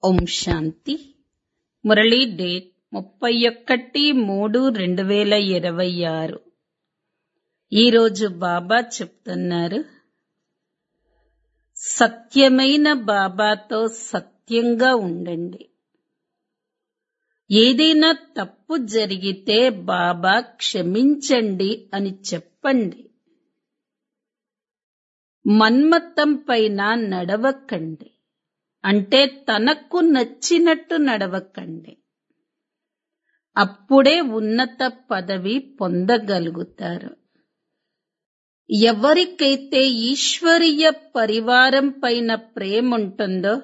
ఓం శాంతి Murali date ముప్పై ఒకటి మూడు రెండు వేల ఇరవై ఆరు ఈరోజు బాబా చెప్తున్నారు సత్యమైన బాబాతో సత్యంగా ఉండండి ఏదైనా తప్పు జరిగితే బాబా క్షమించండి అని చెప్పండి మన్మత్తం పైన నడవకండి అంటే తనకు నచ్చినట్టు నడవకండి అప్పుడే ఉన్నత పదవి పొందగలుగుతారు ఎవరికైతే ఈశ్వరీయ పరివారం పైన ప్రేమ ఉంటుందో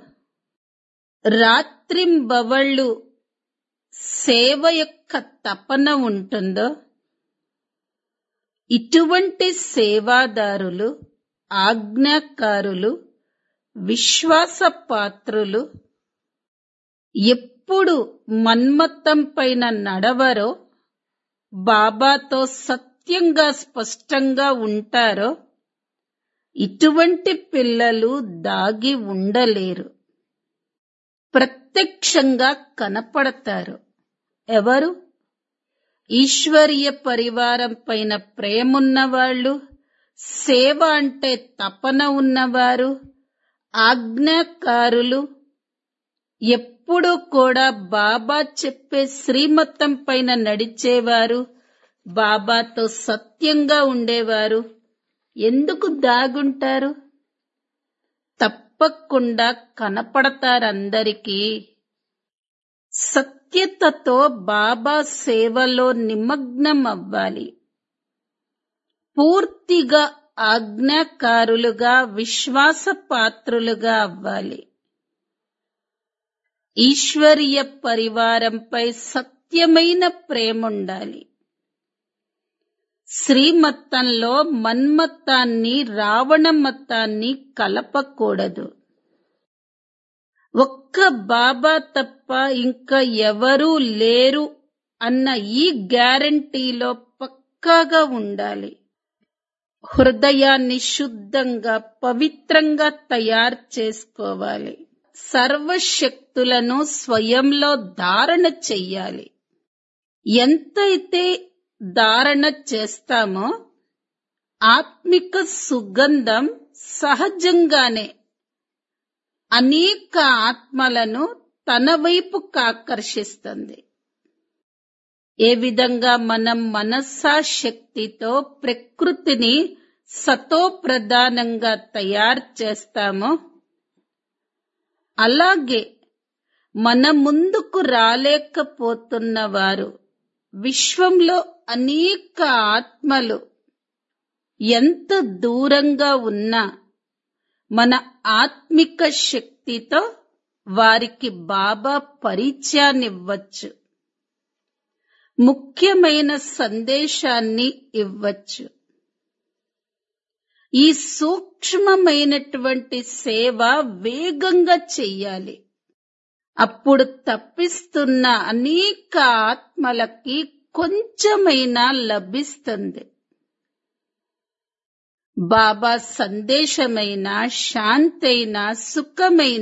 రాత్రింబవళ్ళు సేవ యొక్క తపన ఉంటుందో ఇటువంటి సేవాదారులు ఆజ్ఞాకారులు విశ్వాసపాత్రులు ఎప్పుడు మన్మత్తం పైన నడవరో బాబాతో సత్యంగా స్పష్టంగా ఉంటారో ఇటువంటి పిల్లలు దాగి ఉండలేరు ప్రత్యక్షంగా కనపడతారు ఎవరు ఈశ్వరీయ పరివారం పైన ప్రేమున్నవాళ్ళు సేవ అంటే తపన ఉన్నవారు ఆజ్ఞాకారులు ఎప్పుడూ కూడా బాబా చెప్పే శ్రీమతం పైన నడిచేవారు బాబాతో సత్యంగా ఉండేవారు ఎందుకు దాగుంటారు తప్పకుండా కనపడతారందరికీ సత్యతతో బాబా సేవలో నిమగ్నం అవ్వాలి పూర్తిగా ఆజ్ఞాకారులుగా విశ్వాసపాత్రులుగా అవ్వాలి ఈశ్వరీయ పరివారంపై సత్యమైన ప్రేమ ఉండాలి శ్రీమత్తంలో మన్మత్తాన్ని రావణ మతాన్ని కలపకూడదు ఒక్క బాబా తప్ప ఇంకా ఎవరూ లేరు అన్న ఈ గ్యారంటీలో పక్కాగా ఉండాలి హృదయాన్ని శుద్ధంగా పవిత్రంగా తయారు చేసుకోవాలి సర్వశక్తులను స్వయంలో ధారణ చెయ్యాలి ఎంతైతే ధారణ చేస్తామో ఆత్మిక సుగంధం సహజంగానే అనేక ఆత్మలను తన వైపుకు ఆకర్షిస్తుంది ఏ విధంగా మనం మనస్సా శక్తితో ప్రకృతిని సతో ప్రధానంగా తయారు చేస్తామో అలాగే మన ముందుకు రాలేకపోతున్న వారు విశ్వంలో అనేక ఆత్మలు ఎంత దూరంగా ఉన్నా మన ఆత్మిక శక్తితో వారికి బాబా పరిచయాన్నివ్వచ్చు ముఖ్యమైన సందేశాన్ని ఇవ్వచ్చు ఈ సూక్ష్మమైనటువంటి సేవ వేగంగా చెయ్యాలి అప్పుడు తప్పిస్తున్న అనేక ఆత్మలకి కొంచెమైనా లభిస్తుంది బాబా సందేశమైన శాంతైన సుఖమైన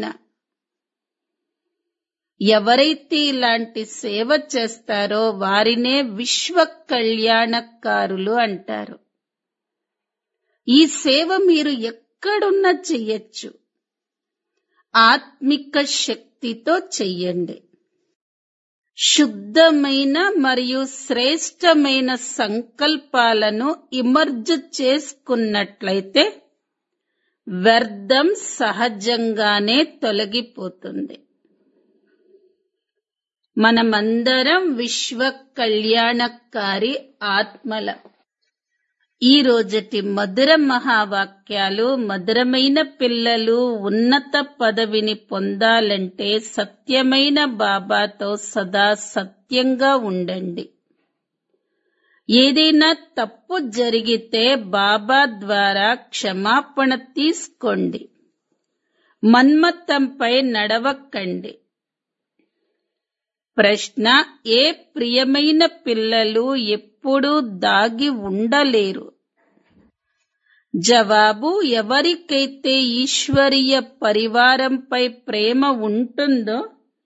ఎవరైతే ఇలాంటి సేవ చేస్తారో వారినే విశ్వ కళ్యాణకారులు అంటారు ఈ సేవ మీరు ఎక్కడున్నా చెయ్యొచ్చు ఆత్మిక శక్తితో చెయ్యండి శుద్ధమైన మరియు శ్రేష్టమైన సంకల్పాలను ఇమర్జ్ చేసుకున్నట్లయితే వ్యర్థం సహజంగానే తొలగిపోతుంది మనమందరం విశ్వ కళ్యాణకారి ఆత్మల ఈ రోజటి మధుర మహావాక్యాలు మధురమైన పిల్లలు ఉన్నత పదవిని పొందాలంటే సత్యమైన బాబాతో సదా సత్యంగా ఉండండి ఏదైనా తప్పు జరిగితే బాబా ద్వారా క్షమాపణ తీసుకోండి మన్మత్తంపై నడవకండి ప్రశ్న ఏ ప్రియమైన పిల్లలు ఎప్పుడూ దాగి ఉండలేరు జవాబు ఎవరికైతే ఈశ్వరీయ పరివారంపై ప్రేమ ఉంటుందో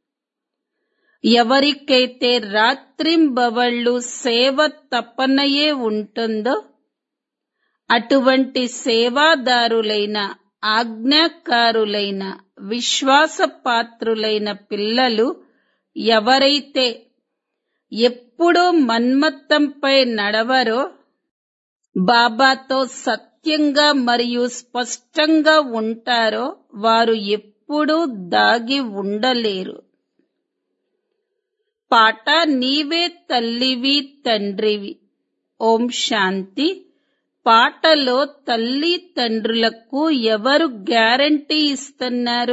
ఎవరికైతే రాత్రింబవళ్ళు సేవ తపనయే ఉంటుందో అటువంటి సేవాదారులైన ఆజ్ఞాకారులైన విశ్వాసపాత్రులైన పిల్లలు ఎవరైతే ఎప్పుడూ మన్మత్తంపై నడవరో బాబాతో సత్యంగా మరియు స్పష్టంగా ఉంటారో వారు ఎప్పుడూ దాగి ఉండలేరు పాట నీవే తల్లివి తండ్రివి ఓం శాంతి పాటలో తల్లి తండ్రులకు ఎవరు గ్యారంటీ ఇస్తున్నారు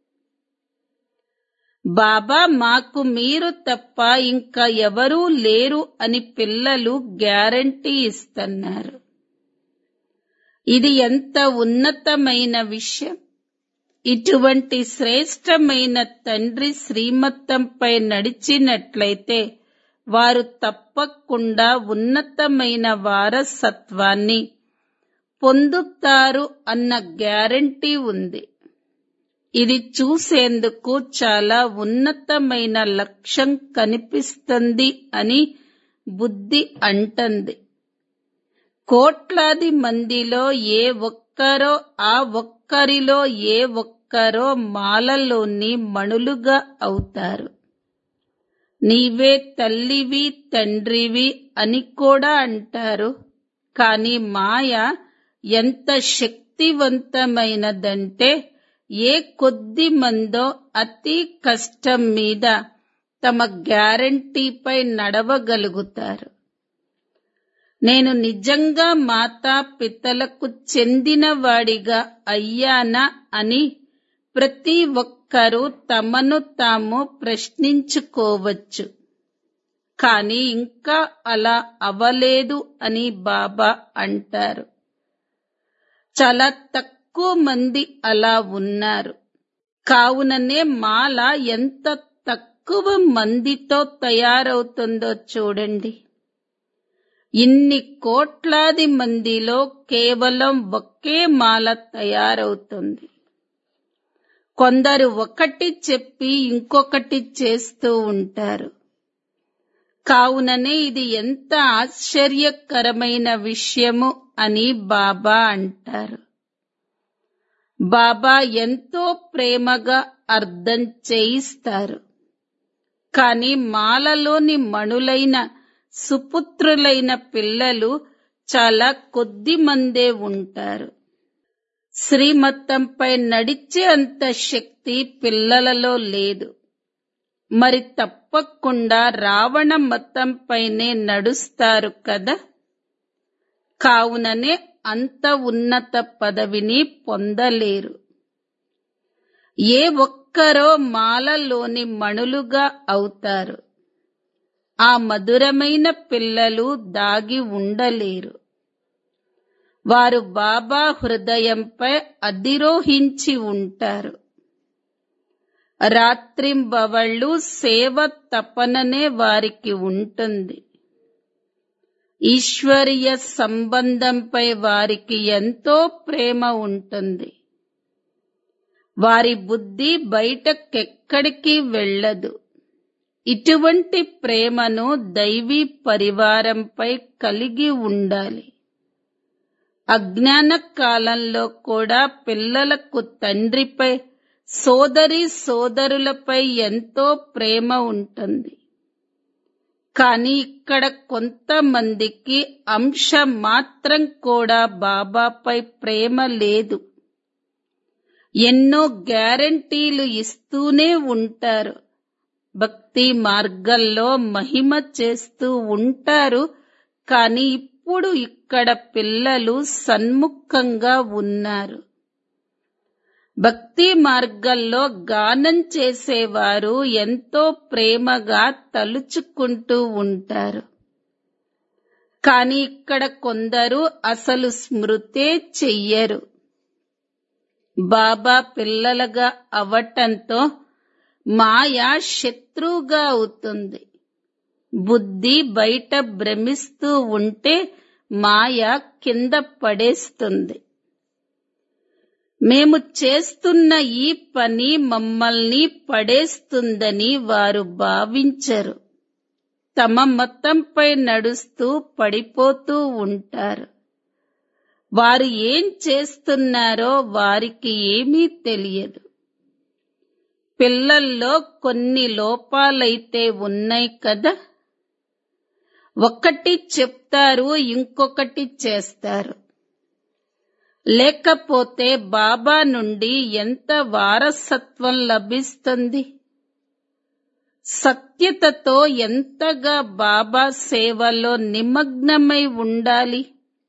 బాబా మాకు మీరు తప్ప ఇంకా ఎవరూ లేరు అని పిల్లలు గ్యారంటీ ఇస్తున్నారు ఇది ఎంత ఉన్నతమైన విషయం ఇటువంటి శ్రేష్టమైన తండ్రి శ్రీమత్తంపై నడిచినట్లయితే వారు తప్పకుండా ఉన్నతమైన వారసత్వాన్ని పొందుతారు అన్న గ్యారంటీ ఉంది ఇది చూసేందుకు చాలా ఉన్నతమైన లక్ష్యం కనిపిస్తుంది అని బుద్ధి అంటుంది కోట్లాది మందిలో ఏ ఒక్కరో ఆ ఒక్కరిలో ఏ ఒక్కరో మాలలోని మణులుగా అవుతారు నీవే తల్లివి తండ్రివి అని కూడా అంటారు కాని మాయ ఎంత శక్తివంతమైనదంటే ఏ కొద్ది మందో అతి కష్టం మీద తమ గ్యారంటీపై నడవగలుగుతారు నేను నిజంగా మాతా పితలకు చెందినవాడిగా అయ్యానా అని ప్రతి ఒక్కరూ తమను తాము ప్రశ్నించుకోవచ్చు కానీ ఇంకా అలా అవలేదు అని బాబా అంటారు చాలా తక్కువ మంది అలా ఉన్నారు కావుననే మాల ఎంత తక్కువ మందితో తయారవుతుందో చూడండి ఇన్ని కోట్లాది మందిలో కేవలం ఒకే మాల తయారవుతుంది కొందరు ఒకటి చెప్పి ఇంకొకటి చేస్తూ ఉంటారు కావుననే ఇది ఎంత ఆశ్చర్యకరమైన విషయము అని బాబా అంటారు బాబా ఎంతో ప్రేమగా అర్థం చేయిస్తారు కాని మాలలోని మణులైన సుపుత్రులైన పిల్లలు చాలా కొద్ది మందే ఉంటారు శ్రీమత్తంపై నడిచే అంత శక్తి పిల్లలలో లేదు మరి తప్పకుండా రావణ మతంపైనే నడుస్తారు కదా కావుననే అంత ఉన్నత పదవిని పొందలేరు ఏ ఒక్కరో మాలలోని మణులుగా అవుతారు ఆ మధురమైన పిల్లలు దాగి ఉండలేరు వారు బాబా హృదయంపై అధిరోహించి ఉంటారు రాత్రింబవళ్ళు సేవ తపననే వారికి ఉంటుంది ఈశ్వరీయ సంబంధంపై వారికి ఎంతో ప్రేమ ఉంటుంది వారి బుద్ధి బయటకెక్కడికి వెళ్ళదు ఇటువంటి ప్రేమను దైవీ పరివారంపై కలిగి ఉండాలి అజ్ఞాన కాలంలో కూడా పిల్లలకు తండ్రిపై సోదరి సోదరులపై ఎంతో ప్రేమ ఉంటుంది కానీ ఇక్కడ కొంతమందికి అంశ మాత్రం కూడా బాబాపై ప్రేమ లేదు ఎన్నో గ్యారంటీలు ఇస్తూనే ఉంటారు భక్తి మార్గంలో మహిమ చేస్తూ ఉంటారు కానీ ఇప్పుడు ఇక్కడ పిల్లలు సన్ముఖంగా ఉన్నారు భక్తి మార్గంలో గానం చేసేవారు ఎంతో ప్రేమగా తలుచుకుంటూ ఉంటారు కానీ ఇక్కడ కొందరు అసలు స్మృతే చెయ్యరు బాబా పిల్లలుగా అవటంతో మాయ శత్రువుగా అవుతుంది బుద్ధి బయట భ్రమిస్తూ ఉంటే మాయ కింద పడేస్తుంది మేము చేస్తున్న ఈ పని మమ్మల్ని పడేస్తుందని వారు భావించరు తమ మతంపై నడుస్తూ పడిపోతూ ఉంటారు వారు ఏం చేస్తున్నారో వారికి ఏమీ తెలియదు పిల్లల్లో కొన్ని లోపాలైతే ఉన్నాయి కదా ఒకటి చెప్తారు ఇంకొకటి చేస్తారు లేకపోతే బాబా నుండి ఎంత వారసత్వం లభిస్తుంది సత్యతతో ఎంతగా బాబా సేవలో నిమగ్నమై ఉండాలి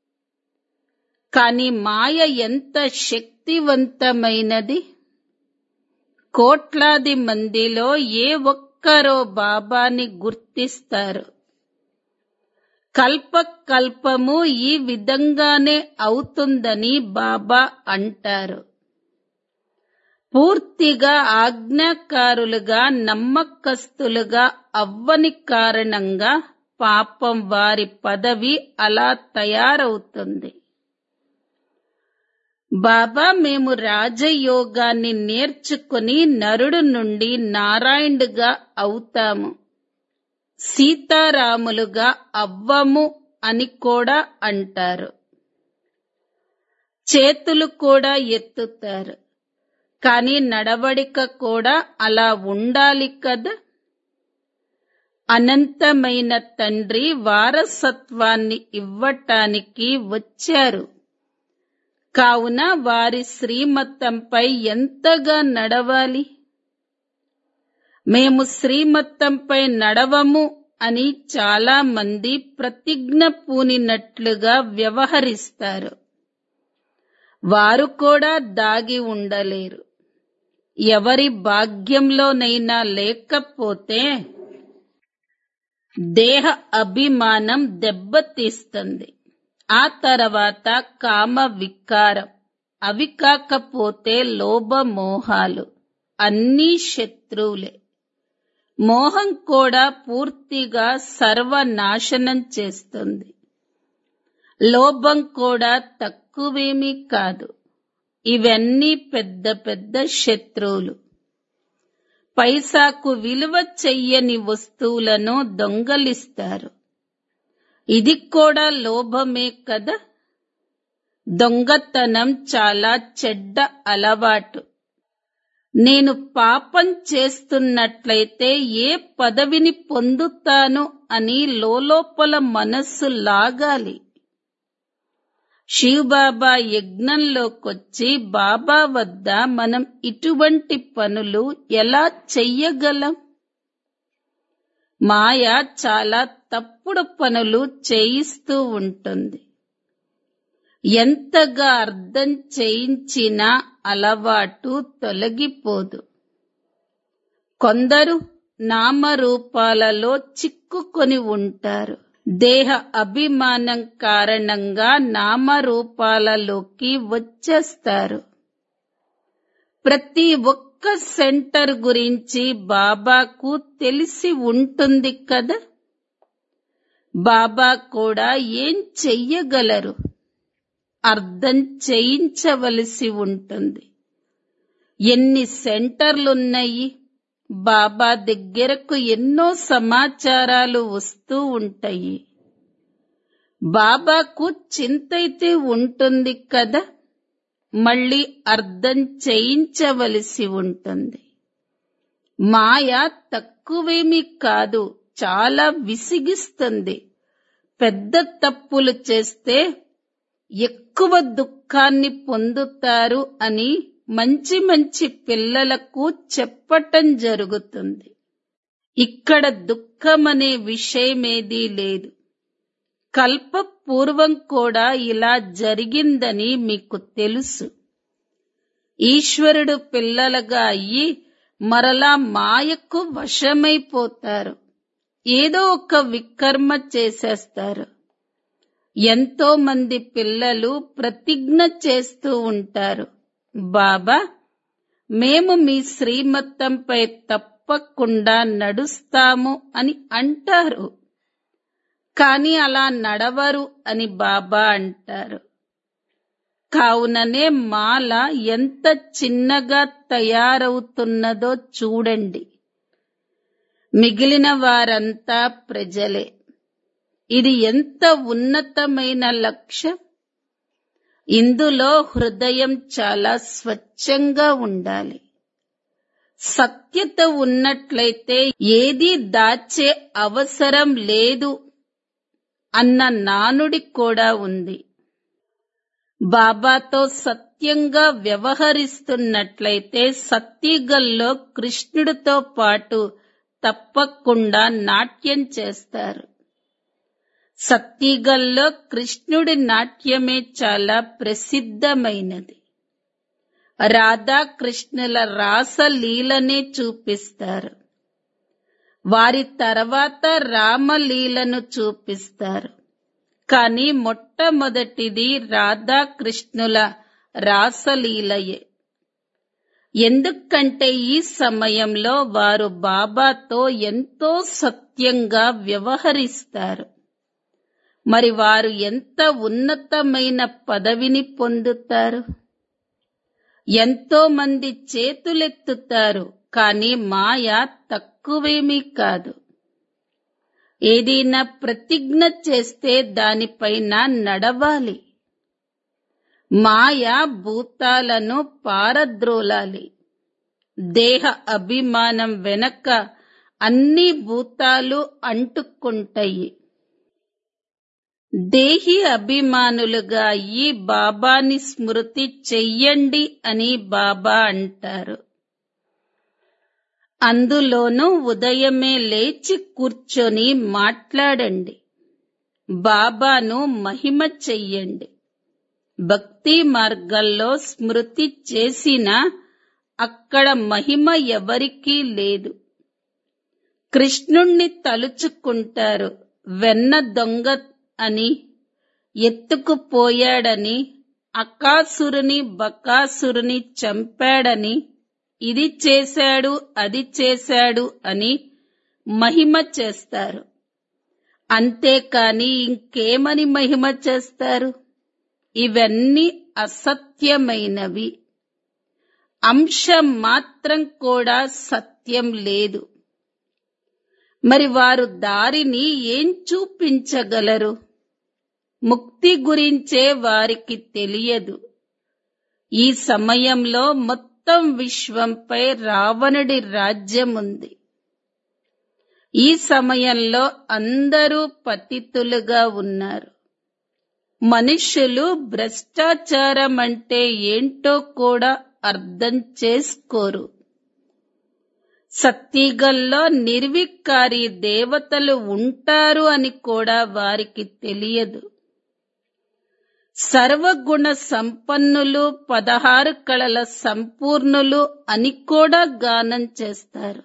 కాని మాయ ఎంత శక్తివంతమైనది కోట్లాది మందిలో ఏ ఒక్కరో బాబాని గుర్తిస్తారు కల్ప కల్పము ఈ విధంగానే అవుతుందని బాబా అంటారు పూర్తిగా ఆజ్ఞాకారులుగా నమ్మకస్తులుగా అవ్వని కారణంగా పాపం వారి పదవి అలా తయారవుతుంది బాబా మేము రాజయోగాన్ని నేర్చుకుని నరుడు నుండి నారాయణుడుగా అవుతాము సీతారాములుగా అవ్వము అని కూడా అంటారు చేతులు కూడా ఎత్తుతారు కానీ నడవడిక కూడా అలా ఉండాలి కదా అనంతమైన తండ్రి వారసత్వాన్ని ఇవ్వటానికి వచ్చారు కావున వారి శ్రీమతంపై ఎంతగా నడవాలి మేము శ్రీమతంపై నడవము అని చాలా మంది ప్రతిజ్ఞ పూనినట్లుగా వ్యవహరిస్తారు వారు కూడా దాగి ఉండలేరు ఎవరి భాగ్యంలోనైనా లేకపోతే దేహ అభిమానం దెబ్బతీస్తుంది ఆ తర్వాత కామ వికారం అవి కాకపోతే లోభ మోహాలు అన్నీ శత్రువులే మోహం కూడా పూర్తిగా సర్వనాశనం చేస్తుంది లోభం కూడా తక్కువేమీ కాదు ఇవన్నీ పెద్ద పెద్ద శత్రువులు పైసాకు విలువ చెయ్యని వస్తువులను దొంగలిస్తారు ఇది కూడా లోభమే కదా దొంగతనం చాలా చెడ్డ అలవాటు నేను పాపం చేస్తున్నట్లయితే ఏ పదవిని పొందుతాను అని లోలోపల మనస్సు లాగాలి శివబాబా యజ్ఞంలోకొచ్చి బాబా వద్ద మనం ఇటువంటి పనులు ఎలా చెయ్యగలం మాయ చాలా తప్పుడు పనులు చేయిస్తూ ఉంటుంది ఎంతగా అర్థం చేయించినా అలవాటు తొలగిపోదు కొందరు నామరూపాలలో చిక్కుకొని ఉంటారు దేహ అభిమానం కారణంగా నామరూపాలలోకి వచ్చేస్తారు ప్రతి ఒక్క సెంటర్ గురించి బాబాకు తెలిసి ఉంటుంది కదా బాబా కూడా ఏం చెయ్యగలరు అర్థం చేయించవలసి ఉంటుంది ఎన్ని సెంటర్లున్నాయి బాబా దగ్గరకు ఎన్నో సమాచారాలు వస్తూ ఉంటాయి బాబాకు చింతైతే ఉంటుంది కదా మళ్ళీ అర్థం చేయించవలసి ఉంటుంది మాయ తక్కువేమీ కాదు చాలా విసిగిస్తుంది పెద్ద తప్పులు చేస్తే ఎక్కువ దుఃఖాన్ని పొందుతారు అని మంచి మంచి పిల్లలకు చెప్పటం జరుగుతుంది ఇక్కడ దుఃఖమనే విషయమేదీ లేదు కల్ప పూర్వం కూడా ఇలా జరిగిందని మీకు తెలుసు ఈశ్వరుడు పిల్లలుగా అయ్యి మరలా మాయకు వశమైపోతారు ఏదో ఒక వికర్మ చేసేస్తారు ఎంతో మంది పిల్లలు ప్రతిజ్ఞ చేస్తూ ఉంటారు బాబా మేము మీ శ్రీమతంపై తప్పకుండా నడుస్తాము అని అంటారు కాని అలా నడవరు అని బాబా అంటారు కావుననే మాల ఎంత చిన్నగా తయారవుతున్నదో చూడండి మిగిలిన వారంతా ప్రజలే ఇది ఎంత ఉన్నతమైన లక్ష్యం ఇందులో హృదయం చాలా స్వచ్ఛంగా ఉండాలి సత్యత ఉన్నట్లయితే ఏది దాచే అవసరం లేదు అన్న నానుడి కూడా ఉంది బాబాతో సత్యంగా వ్యవహరిస్తున్నట్లయితే సత్యగల్లో కృష్ణుడితో పాటు తప్పకుండా నాట్యం చేస్తారు సత్యగల్లో కృష్ణుడి నాట్యమే చాలా ప్రసిద్ధమైనది రాధాకృష్ణుల రాసలీలనే చూపిస్తారు వారి తర్వాత రామలీలను చూపిస్తారు కానీ మొట్టమొదటిది రాధాకృష్ణుల రాసలీలయే ఎందుకంటే ఈ సమయంలో వారు బాబాతో ఎంతో సత్యంగా వ్యవహరిస్తారు మరి వారు ఎంత ఉన్నతమైన పదవిని పొందుతారు ఎంతో మంది చేతులెత్తుతారు కానీ మాయ తక్కువేమీ కాదు ఏదైనా ప్రతిజ్ఞ చేస్తే దానిపైన నడవాలి మాయ భూతాలను పారద్రోలాలి దేహ అభిమానం వెనక అన్ని భూతాలు అంటుకుంటాయి దేహి అభిమానులుగా ఈ బాబాని స్మృతి చెయ్యండి అని బాబా అంటారు అందులోనూ ఉదయమే లేచి కూర్చొని మాట్లాడండి బాబాను మహిమ చెయ్యండి భక్తి మార్గంలో స్మృతి చేసిన అక్కడ మహిమ ఎవరికీ లేదు కృష్ణుణ్ణి తలుచుకుంటారు వెన్న దొంగ అని ఎత్తుకుపోయాడని అకాసురుని బకాసురుని చంపాడని ఇది చేశాడు అది చేశాడు అని మహిమ చేస్తారు అంతేకాని ఇంకేమని మహిమ చేస్తారు ఇవన్నీ అసత్యమైనవి అంశం మాత్రం కూడా సత్యం లేదు మరి వారు దారిని ఏం చూపించగలరు ముక్తి గురించే వారికి తెలియదు ఈ సమయంలో మొత్తం విశ్వంపై రావణుడి రాజ్యం ఉంది ఈ సమయంలో అందరూ పతితులుగా ఉన్నారు మనుషులు భ్రష్టాచారం అంటే ఏంటో కూడా అర్థం చేసుకోరు సత్తిగల్లో నిర్వికారి దేవతలు ఉంటారు అని కూడా వారికి తెలియదు సర్వగుణ సంపన్నులు పదహారు కళల సంపూర్ణులు అని కూడా గానం చేస్తారు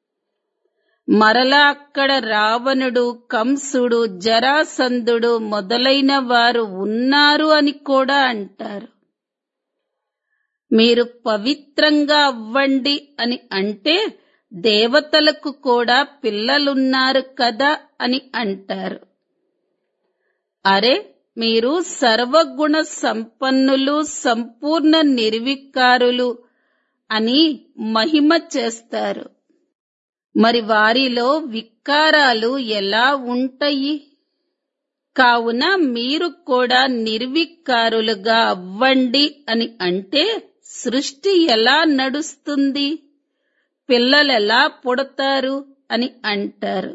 మరలా అక్కడ రావణుడు కంసుడు జరాసంధుడు మొదలైన వారు ఉన్నారు అని కూడా అంటారు మీరు పవిత్రంగా అవ్వండి అని అంటే దేవతలకు కూడా పిల్లలున్నారు కదా అని అంటారు అరే మీరు సర్వగుణ సంపన్నులు సంపూర్ణ నిర్వికారులు అని మహిమ చేస్తారు మరి వారిలో వికారాలు ఎలా ఉంటాయి కావున మీరు కూడా నిర్వికారులుగా అవ్వండి అని అంటే సృష్టి ఎలా నడుస్తుంది పిల్లలెలా పుడతారు అని అంటారు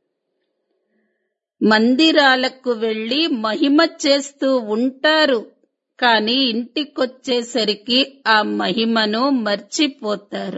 మందిరాలకు వెళ్లి మహిమ చేస్తూ ఉంటారు కాని ఇంటికొచ్చేసరికి ఆ మహిమను మర్చిపోతారు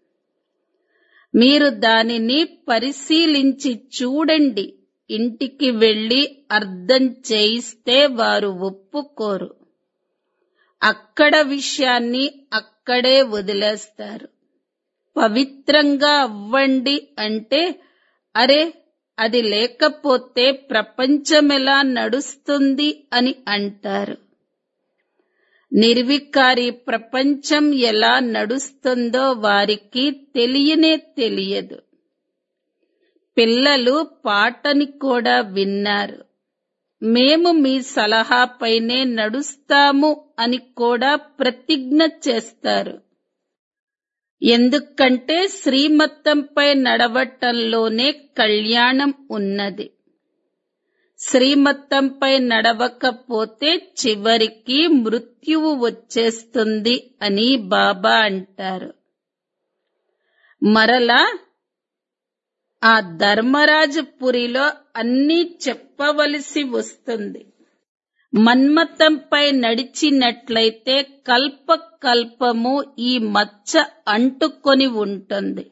మీరు దానిని పరిశీలించి చూడండి ఇంటికి వెళ్లి అర్థం చేయిస్తే వారు ఒప్పుకోరు అక్కడ విషయాన్ని అక్కడే వదిలేస్తారు పవిత్రంగా అవ్వండి అంటే అరే అది లేకపోతే ప్రపంచమెలా నడుస్తుంది అని అంటారు నిర్వికారి ప్రపంచం ఎలా నడుస్తుందో వారికి తెలియనే తెలియదు పిల్లలు పాటని కూడా విన్నారు మేము మీ సలహాపైనే నడుస్తాము అని కూడా ప్రతిజ్ఞ చేస్తారు ఎందుకంటే శ్రీమత్తంపై నడవటంలోనే కళ్యాణం ఉన్నది శ్రీమత్తంపై నడవకపోతే చివరికి మృత్యువు వచ్చేస్తుంది అని బాబా అంటారు మరలా ఆ ధర్మరాజపురిలో అన్నీ చెప్పవలసి వస్తుంది మన్మతంపై నడిచినట్లయితే కల్ప కల్పము ఈ మచ్చ అంటుకొని ఉంటుంది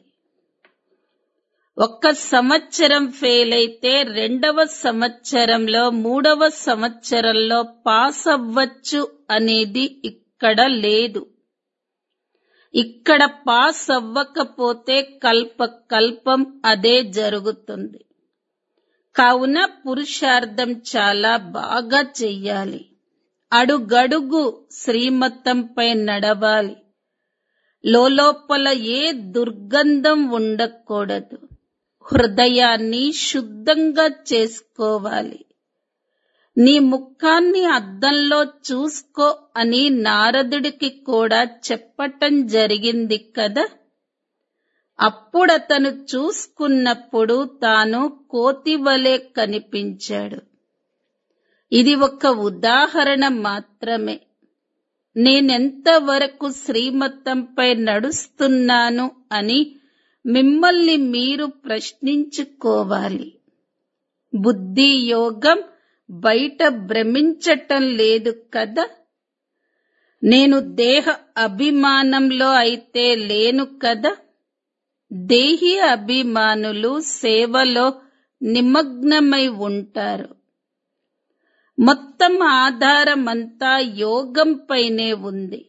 ఒక్క సంవత్సరం ఫెయిల్ అయితే రెండవ సంవత్సరంలో మూడవ సంవత్సరంలో పాస్ అవ్వచ్చు అనేది ఇక్కడ లేదు ఇక్కడ పాస్ అవ్వకపోతే కల్ప కల్పం అదే జరుగుతుంది కావున పురుషార్థం చాలా బాగా చెయ్యాలి అడుగడుగు శ్రీమతంపై నడవాలి లోపల ఏ దుర్గంధం ఉండకూడదు హృదయాన్ని శుద్ధంగా చేసుకోవాలి నీ ముఖాన్ని అద్దంలో చూసుకో అని నారదుడికి కూడా చెప్పటం జరిగింది కదా అప్పుడతను చూసుకున్నప్పుడు తాను కోతివలే కనిపించాడు ఇది ఒక ఉదాహరణ మాత్రమే నేనెంతవరకు శ్రీమతంపై నడుస్తున్నాను అని మిమ్మల్ని మీరు ప్రశ్నించుకోవాలి బుద్ధి యోగం బయట భ్రమించటం లేదు కదా నేను దేహ అభిమానంలో అయితే లేను కదా దేహి అభిమానులు సేవలో నిమగ్నమై ఉంటారు మొత్తం ఆధారమంతా యోగంపైనే ఉంది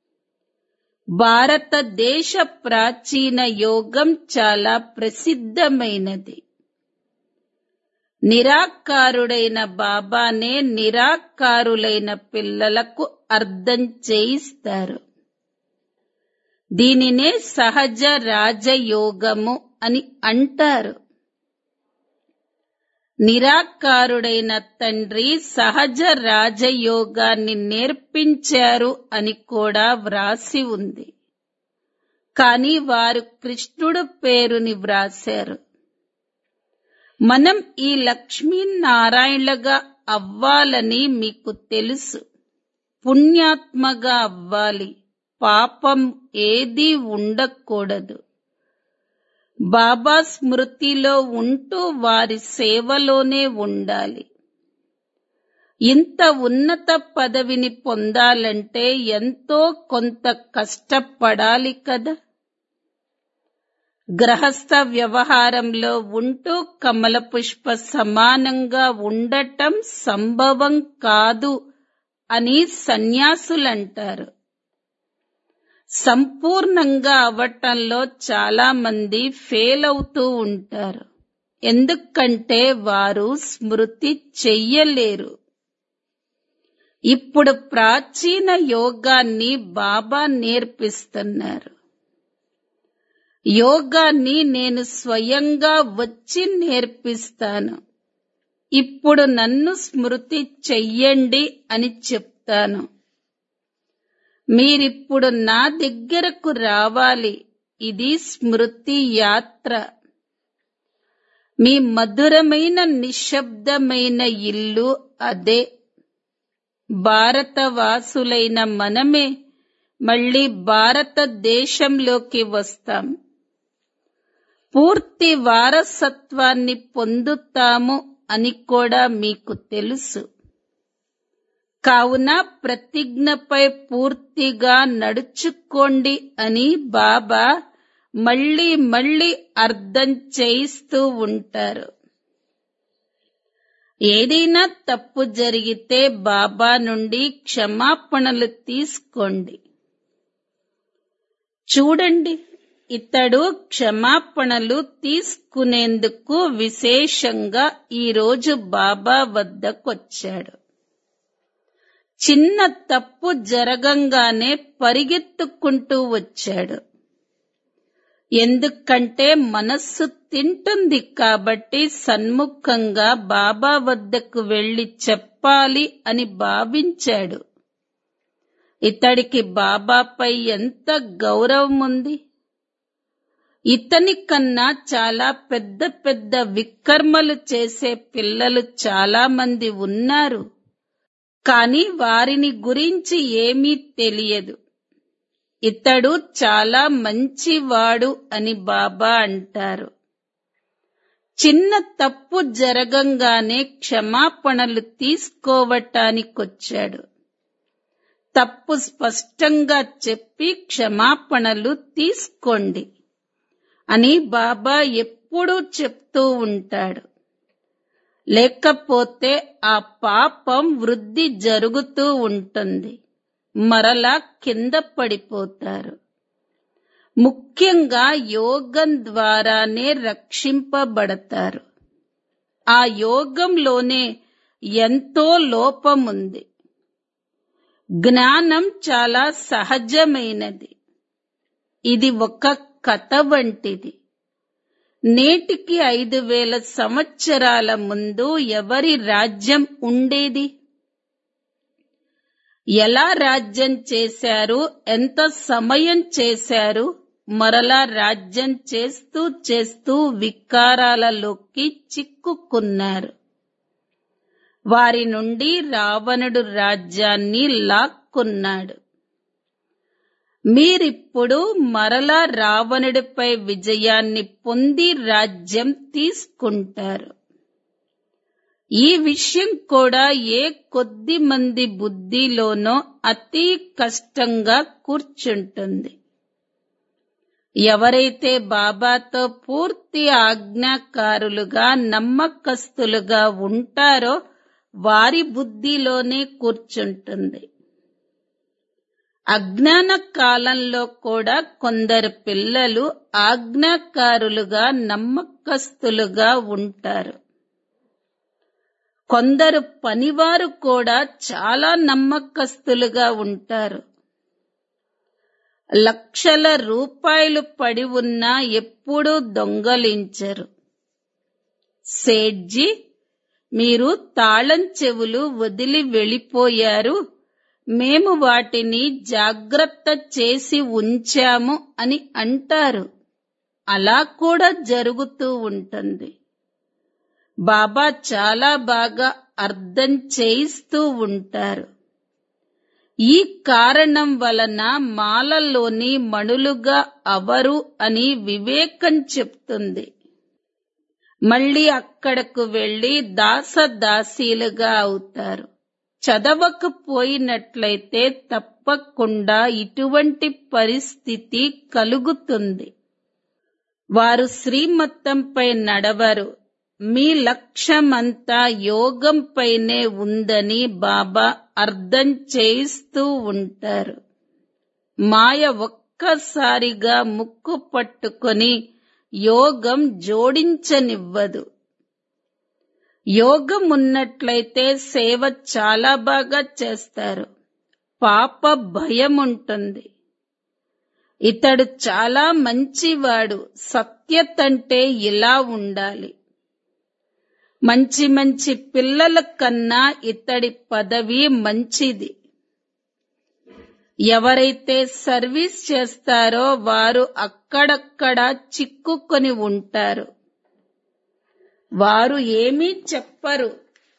భారతదేశ ప్రాచీన యోగం చాలా ప్రసిద్ధమైనది నిరాకారుడైన బాబానే నిరాకారులైన పిల్లలకు అర్థం చేయిస్తారు దీనినే సహజ రాజయోగము అని అంటారు నిరాకారుడైన తండ్రి సహజ రాజయోగాన్ని నేర్పించారు అని కూడా వ్రాసి ఉంది కాని వారు కృష్ణుడు పేరుని వ్రాశారు మనం ఈ లక్ష్మీనారాయణలుగా అవ్వాలని మీకు తెలుసు పుణ్యాత్మగా అవ్వాలి పాపం ఏదీ ఉండకూడదు బాబా స్మృతిలో ఉంటూ వారి సేవలోనే ఉండాలి ఇంత ఉన్నత పదవిని పొందాలంటే ఎంతో కొంత కష్టపడాలి కదా గ్రహస్థ వ్యవహారంలో ఉంటూ కమల పుష్ప సమానంగా ఉండటం సంభవం కాదు అని సన్యాసులంటారు సంపూర్ణంగా అవటంలో చాలా మంది ఫెయిల్ అవుతూ ఉంటారు ఎందుకంటే వారు స్మృతి చెయ్యలేరు ఇప్పుడు ప్రాచీన యోగాన్ని బాబా నేర్పిస్తున్నారు యోగాన్ని నేను స్వయంగా వచ్చి నేర్పిస్తాను ఇప్పుడు నన్ను స్మృతి చెయ్యండి అని చెప్తాను మీరిప్పుడు నా దగ్గరకు రావాలి ఇది స్మృతి యాత్ర మీ మధురమైన నిశ్శబ్దమైన ఇల్లు అదే భారతవాసులైన మనమే మళ్ళీ భారతదేశంలోకి వస్తాం పూర్తి వారసత్వాన్ని పొందుతాము అని కూడా మీకు తెలుసు కావున ప్రతిజ్ఞపై పూర్తిగా నడుచుకోండి అని బాబా మళ్ళీ మళ్ళీ అర్థం చేయిస్తూ ఉంటారు ఏదైనా తప్పు జరిగితే బాబా నుండి క్షమాపణలు తీసుకోండి చూడండి ఇతడు క్షమాపణలు తీసుకునేందుకు విశేషంగా ఈరోజు బాబా వద్దకొచ్చాడు చిన్న తప్పు జరగంగానే పరిగెత్తుకుంటూ వచ్చాడు ఎందుకంటే మనస్సు తింటుంది కాబట్టి సన్ముఖంగా బాబా వద్దకు వెళ్లి చెప్పాలి అని భావించాడు ఇతడికి బాబాపై ఎంత గౌరవం ఉంది ఇతని కన్నా చాలా పెద్ద పెద్ద వికర్మలు చేసే పిల్లలు చాలా మంది ఉన్నారు కానీ వారిని గురించి ఏమీ తెలియదు ఇతడు చాలా మంచివాడు అని బాబా అంటారు చిన్న తప్పు జరగంగానే క్షమాపణలు తీసుకోవటానికొచ్చాడు తప్పు స్పష్టంగా చెప్పి క్షమాపణలు తీసుకోండి అని బాబా ఎప్పుడూ చెప్తూ ఉంటాడు లేకపోతే ఆ పాపం వృద్ధి జరుగుతూ ఉంటుంది మరలా కింద పడిపోతారు ముఖ్యంగా యోగం ద్వారానే రక్షింపబడతారు ఆ యోగంలోనే ఎంతో లోపముంది జ్ఞానం చాలా సహజమైనది ఇది ఒక కథ వంటిది నేటికి ఐదు వేల సంవత్సరాల ముందు ఎవరి రాజ్యం ఉండేది ఎలా రాజ్యం చేశారు ఎంత సమయం చేశారు మరలా రాజ్యం చేస్తూ చేస్తూ వికారాలలోకి చిక్కుకున్నారు వారి నుండి రావణుడు రాజ్యాన్ని లాక్కున్నాడు మీరిప్పుడు మరలా రావణుడిపై విజయాన్ని పొంది రాజ్యం తీసుకుంటారు ఈ విషయం కూడా ఏ కొద్ది మంది బుద్ధిలోనో అతి కష్టంగా కూర్చుంటుంది ఎవరైతే బాబాతో పూర్తి ఆజ్ఞాకారులుగా నమ్మకస్తులుగా ఉంటారో వారి బుద్ధిలోనే కూర్చుంటుంది అజ్ఞాన కాలంలో కూడా కొందరు పిల్లలు ఆజ్ఞాకారులుగా నమ్మకస్తులుగా ఉంటారు కొందరు పనివారు కూడా చాలా నమ్మకస్తులుగా ఉంటారు లక్షల రూపాయలు పడి ఉన్నా ఎప్పుడూ దొంగలించరు సేట్జీ మీరు తాళం చెవులు వదిలి వెళ్ళిపోయారు మేము వాటిని జాగ్రత్త చేసి ఉంచాము అని అంటారు అలా కూడా జరుగుతూ ఉంటుంది బాబా చాలా బాగా అర్థం చేయిస్తూ ఉంటారు ఈ కారణం వలన మాలలోని మణులుగా అవరు అని వివేకం చెప్తుంది మళ్ళీ అక్కడకు వెళ్లి దాసదాసీలుగా అవుతారు చదవకపోయినట్లయితే తప్పకుండా ఇటువంటి పరిస్థితి కలుగుతుంది వారు శ్రీమత్తంపై నడవరు మీ లక్ష్యమంతా యోగంపైనే ఉందని బాబా అర్థం చేయిస్తూ ఉంటారు మాయ ఒక్కసారిగా ముక్కు పట్టుకొని యోగం జోడించనివ్వదు యోగం ఉన్నట్లయితే సేవ చాలా బాగా చేస్తారు పాప భయం ఉంటుంది ఇతడు చాలా మంచివాడు సత్యతంటే ఇలా ఉండాలి మంచి మంచి పిల్లల కన్నా ఇతడి పదవి మంచిది ఎవరైతే సర్వీస్ చేస్తారో వారు అక్కడక్కడ చిక్కుకొని ఉంటారు వారు ఏమీ చెప్పరు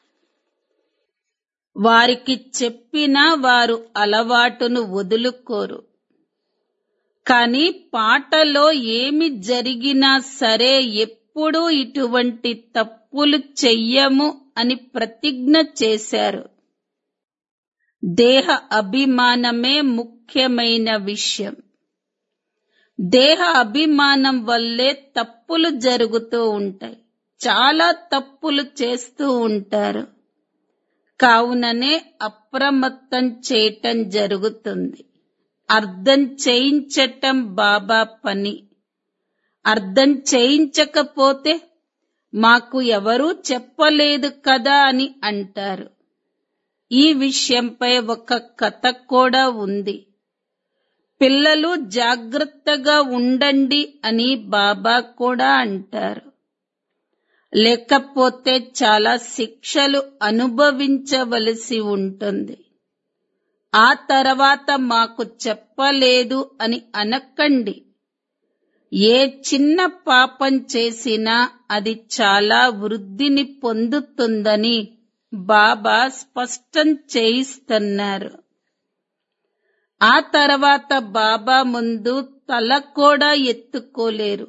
వారికి చెప్పినా వారు అలవాటును వదులుకోరు కాని పాటలో ఏమి జరిగినా సరే ఎప్పుడూ ఇటువంటి తప్పులు చెయ్యము అని ప్రతిజ్ఞ చేశారు దేహ అభిమానమే ముఖ్యమైన విషయం దేహ అభిమానం వల్లే తప్పులు జరుగుతూ ఉంటాయి చాలా తప్పులు చేస్తూ ఉంటారు కావుననే అప్రమత్తం చేయటం జరుగుతుంది అర్థం చేయించటం బాబా పని అర్థం చేయించకపోతే మాకు ఎవరూ చెప్పలేదు కదా అని అంటారు ఈ విషయంపై ఒక కథ కూడా ఉంది పిల్లలు జాగ్రత్తగా ఉండండి అని బాబా కూడా అంటారు లేకపోతే చాలా శిక్షలు అనుభవించవలసి ఉంటుంది ఆ తర్వాత మాకు చెప్పలేదు అని అనకండి ఏ చిన్న పాపం చేసినా అది చాలా వృద్ధిని పొందుతుందని బాబా స్పష్టం చేయిస్తున్నారు ఆ తర్వాత బాబా ముందు తల కూడా ఎత్తుకోలేరు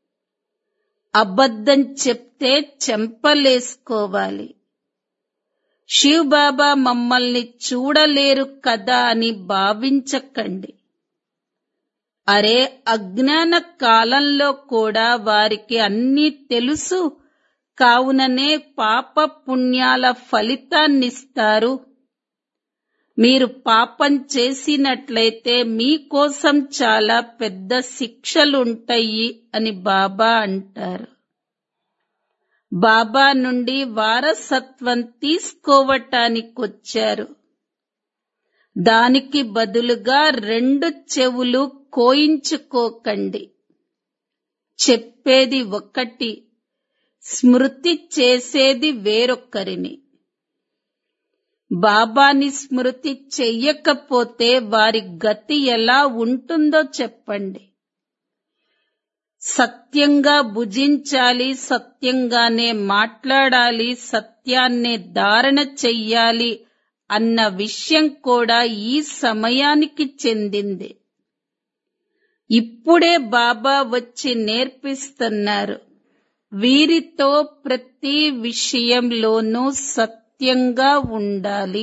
అబద్ధం చెప్తే చెంపలేసుకోవాలి శివ్ బాబా మమ్మల్ని చూడలేరు కదా అని భావించకండి అరే అజ్ఞాన కాలంలో కూడా వారికి అన్నీ తెలుసు కావుననే పాప పుణ్యాల ఫలితాన్నిస్తారు మీరు పాపం చేసినట్లయితే మీకోసం చాలా పెద్ద శిక్షలుంటాయి అని బాబా అంటారు బాబా నుండి వారసత్వం తీసుకోవటానికొచ్చారు దానికి బదులుగా రెండు చెవులు కోయించుకోకండి చెప్పేది ఒకటి స్మృతి చేసేది వేరొక్కరిని బాబాని స్మృతి చెయ్యకపోతే వారి గతి ఎలా ఉంటుందో చెప్పండి సత్యంగా భుజించాలి సత్యంగానే మాట్లాడాలి సత్యాన్నే ధారణ చెయ్యాలి అన్న విషయం కూడా ఈ సమయానికి చెందింది ఇప్పుడే బాబా వచ్చి నేర్పిస్తున్నారు వీరితో ప్రతి విషయంలోనూ సత్యంగా ఉండాలి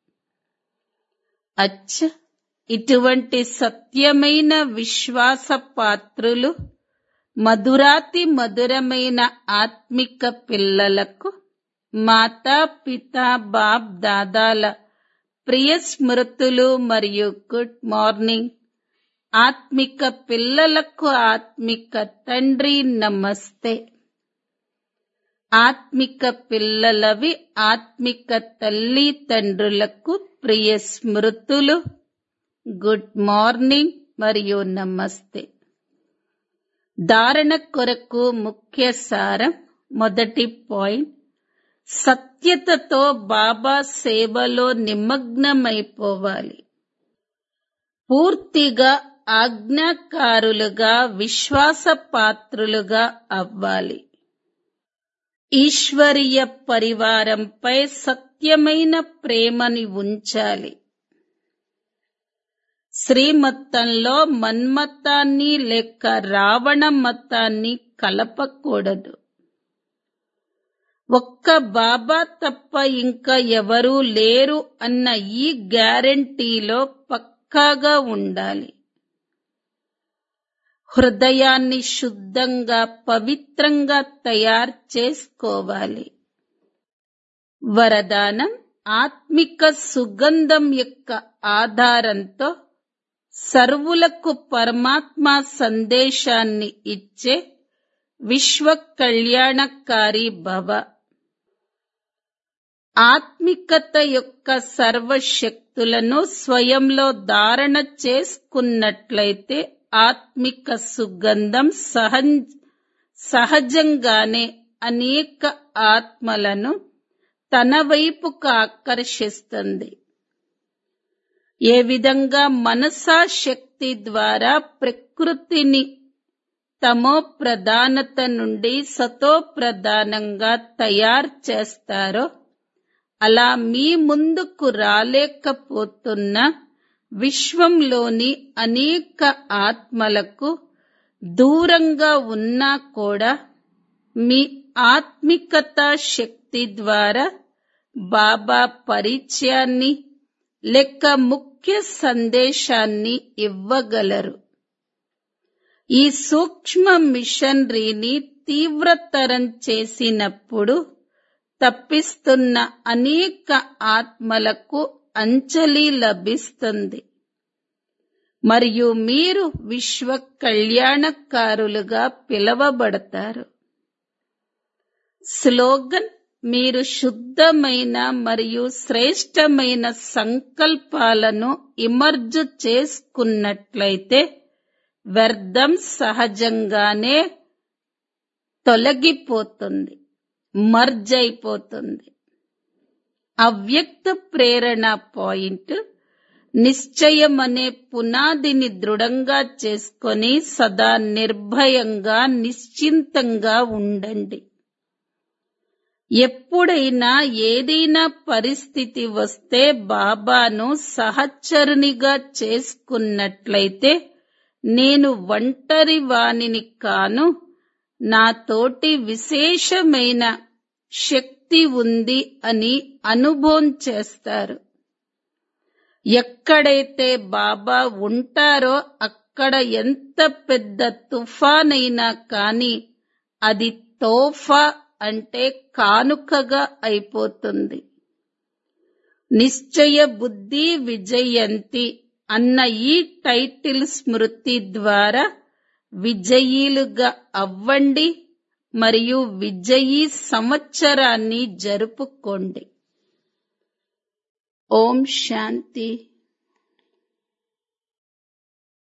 అచ్చ ఇటువంటి సత్యమైన విశ్వాస పాత్రులు మధురాతి మధురమైన ఆత్మిక పిల్లలకు మాతా పిత బాప్ దాదాల ప్రియ స్మృతులు మరియు గుడ్ మార్నింగ్ ఆత్మిక పిల్లలకు ఆత్మిక తండ్రి నమస్తే ఆత్మిక పిల్లలవి ఆత్మిక తల్లి తండ్రులకు ప్రియ స్మృతులు గుడ్ మార్నింగ్ మరియు నమస్తే ధారణ కొరకు ముఖ్య సారం మొదటి పాయింట్ సత్యతతో బాబా సేవలో నిమగ్నమైపోవాలి పూర్తిగా ఆజ్ఞాకారులుగా విశ్వాసపాత్రులుగా అవ్వాలి ఈశ్వరీయ పరివారంపై సత్యమైన ప్రేమని ఉంచాలి శ్రీమత్తంలో మన్మతాన్ని లేక రావణ మతాన్ని కలపకూడదు ఒక్క బాబా తప్ప ఇంకా ఎవరూ లేరు అన్న ఈ గ్యారంటీలో పక్కాగా ఉండాలి హృదయాన్ని శుద్ధంగా పవిత్రంగా తయారు చేసుకోవాలి వరదానం ఆత్మిక సుగంధం యొక్క ఆధారంతో సర్వులకు పరమాత్మ సందేశాన్ని ఇచ్చే విశ్వ కళ్యాణకారి భవ ఆత్మికత యొక్క సర్వశక్తులను స్వయంలో ధారణ చేసుకున్నట్లయితే ఆత్మిక సుగంధం సహం సహజంగానే అనేక ఆత్మలను తన వైపుకు ఆకర్షిస్తుంది ఏ విధంగా మనసా శక్తి ద్వారా ప్రకృతిని తమో ప్రధానత నుండి సతో ప్రధానంగా తయారు చేస్తారో అలా మీ ముందుకు రాలేకపోతున్న విశ్వంలోని అనేక ఆత్మలకు దూరంగా ఉన్నా కూడా మీ ఆత్మికత శక్తి ద్వారా బాబా పరిచయాన్ని లెక్క ముఖ్య సందేశాన్ని ఇవ్వగలరు ఈ సూక్ష్మ మిషనరీని తీవ్రతరం చేసినప్పుడు తప్పిస్తున్న అనేక ఆత్మలకు అంజలి లభిస్తుంది మరియు మీరు విశ్వ కళ్యాణకారులుగా పిలవబడతారు స్లోగన్ మీరు శుద్ధమైన మరియు శ్రేష్టమైన సంకల్పాలను ఇమర్జు చేసుకున్నట్లయితే వ్యర్థం సహజంగానే తొలగిపోతుంది మర్జ్ అయిపోతుంది అవ్యక్త ప్రేరణ పాయింట్ నిశ్చయం అనే పునాదిని దృఢంగా చేసుకొని సదా నిర్భయంగా నిశ్చింతంగా ఉండండి ఎప్పుడైనా ఏదైనా పరిస్థితి వస్తే బాబాను సహచరునిగా చేసుకున్నట్లయితే నేను ఒంటరి వాణిని కాను నాతోటి విశేషమైన శక్తి ఉంది అని అనుభవం చేస్తారు ఎక్కడైతే బాబా ఉంటారో అక్కడ ఎంత పెద్ద తుఫానైనా కాని అది తోఫా అంటే కానుకగా అయిపోతుంది నిశ్చయ బుద్ధి విజయంతి అన్న ఈ టైటిల్ స్మృతి ద్వారా విజయీలుగా అవ్వండి మరియు విజయీ సంవత్సరాన్ని జరుపుకోండి ఓం శాంతి